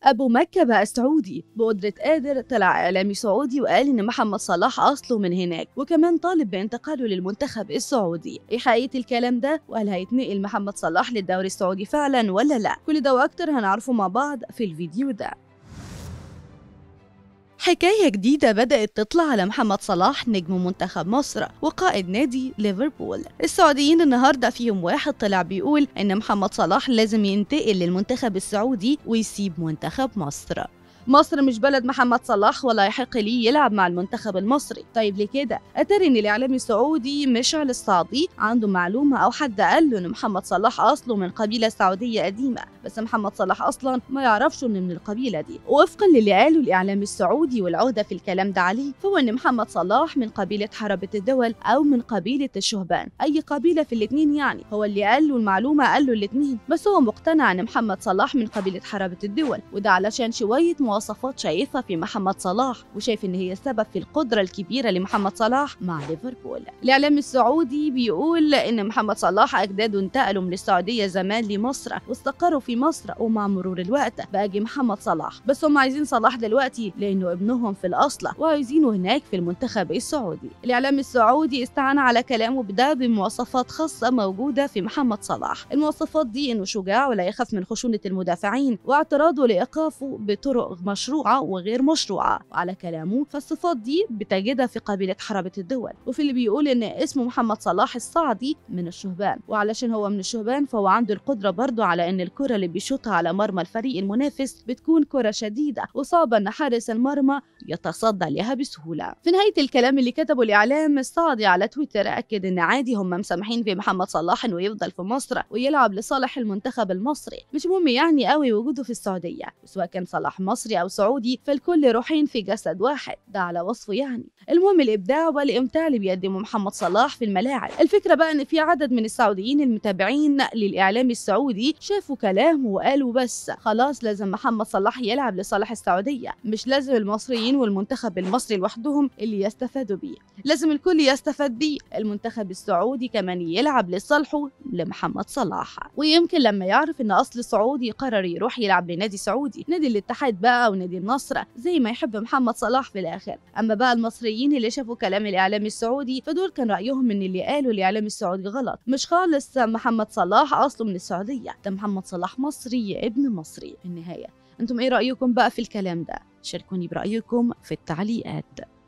ابو مكه بقى سعودي بقدره قادر طلع اعلامي سعودي وقال ان محمد صلاح اصله من هناك وكمان طالب بانتقاله للمنتخب السعودي ايه حقيقه الكلام ده وهل هيتنقل محمد صلاح للدوري السعودي فعلا ولا لا كل ده واكتر هنعرفه مع بعض في الفيديو ده حكاية جديدة بدأت تطلع على محمد صلاح نجم منتخب مصر وقائد نادي ليفربول السعوديين النهاردة فيهم واحد طلع بيقول إن محمد صلاح لازم ينتقل للمنتخب السعودي ويسيب منتخب مصر مصر مش بلد محمد صلاح ولا يحق ليه يلعب مع المنتخب المصري طيب ليه كده اتاري ان الاعلامي السعودي مشعل الصعدي عنده معلومه او حد قال له ان محمد صلاح اصله من قبيله سعوديه قديمه بس محمد صلاح اصلا ما يعرفش انه من القبيله دي وفقا للي قاله الاعلام السعودي والعهده في الكلام ده عليه فهو ان محمد صلاح من قبيله حربه الدول او من قبيله الشهبان اي قبيله في الاثنين يعني هو اللي قال له المعلومه قال له الاثنين بس هو مقتنع ان محمد صلاح من قبيله حربه الدول وده علشان شويه مواصفات شايفها في محمد صلاح وشايف ان هي السبب في القدره الكبيره لمحمد صلاح مع ليفربول الاعلام السعودي بيقول ان محمد صلاح اجداده انتقلوا من السعوديه زمان لمصر واستقروا في مصر ومع مرور الوقت بقى جه محمد صلاح بس هم عايزين صلاح دلوقتي لانه ابنهم في الاصل وعايزينه هناك في المنتخب السعودي الاعلام السعودي استعان على كلامه بده بمواصفات خاصه موجوده في محمد صلاح المواصفات دي انه شجاع ولا يخاف من خشونه المدافعين واعتراضه لايقافه بطرق مشروعه وغير مشروعه وعلى كلامه فالصفات دي بتجدها في قبيله حربه الدول وفي اللي بيقول ان اسمه محمد صلاح الصعدي من الشهبان وعلشان هو من الشهبان فهو عنده القدره برضه على ان الكره اللي بيشوطها على مرمى الفريق المنافس بتكون كره شديده وصعبه ان حارس المرمى يتصدى لها بسهوله في نهايه الكلام اللي كتبه الاعلام الصعدي على تويتر اكد ان عادي هم مسامحين في محمد صلاح انه يفضل في مصر ويلعب لصالح المنتخب المصري مش مهم يعني قوي وجوده في السعوديه سواء كان صلاح مصري او سعودي فالكل روحين في جسد واحد ده على وصفه يعني المهم الابداع والامتاع اللي بيقدمه محمد صلاح في الملاعب الفكره بقى ان في عدد من السعوديين المتابعين للاعلام السعودي شافوا كلامه وقالوا بس خلاص لازم محمد صلاح يلعب لصالح السعوديه مش لازم المصريين والمنتخب المصري لوحدهم اللي يستفادوا بيه لازم الكل يستفاد بيه المنتخب السعودي كمان يلعب لصالحه لمحمد صلاح ويمكن لما يعرف ان اصل سعودي قرر يروح يلعب لنادي سعودي نادي الاتحاد بقى او نادي النصر زي ما يحب محمد صلاح في الاخر اما بقى المصريين اللي شافوا كلام الاعلام السعودي فدول كان رايهم ان اللي قاله الاعلام السعودي غلط مش خالص محمد صلاح اصله من السعوديه ده محمد صلاح مصري ابن مصري في النهايه انتم ايه رايكم بقى في الكلام ده شاركوني برايكم في التعليقات